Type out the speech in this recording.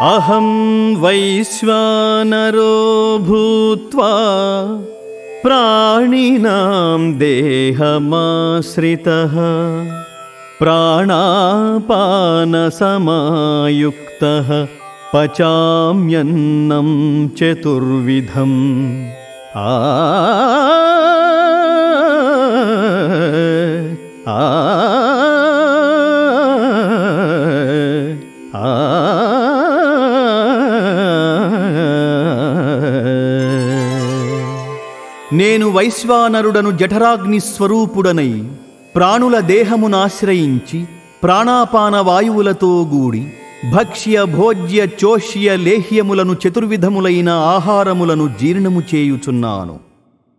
అహం వైశ్వానరో భూత్వా ప్రాణినాం దేహమాశ్రితः ప్రాణాపానసమాయుక్తः పచామ్యన్నం చతుర్విధం ఆ ఆ నేను వైశ్వానరుడను జఠరాగ్ని స్వరూపుడనై ప్రాణుల దేహమునాశ్రయించి ప్రాణాపాన వాయువులతో గూడి భక్ష్య భోజ్య చోష్య లేహ్యములను చతుర్విధములైన ఆహారములను జీర్ణము చేయుచున్నాను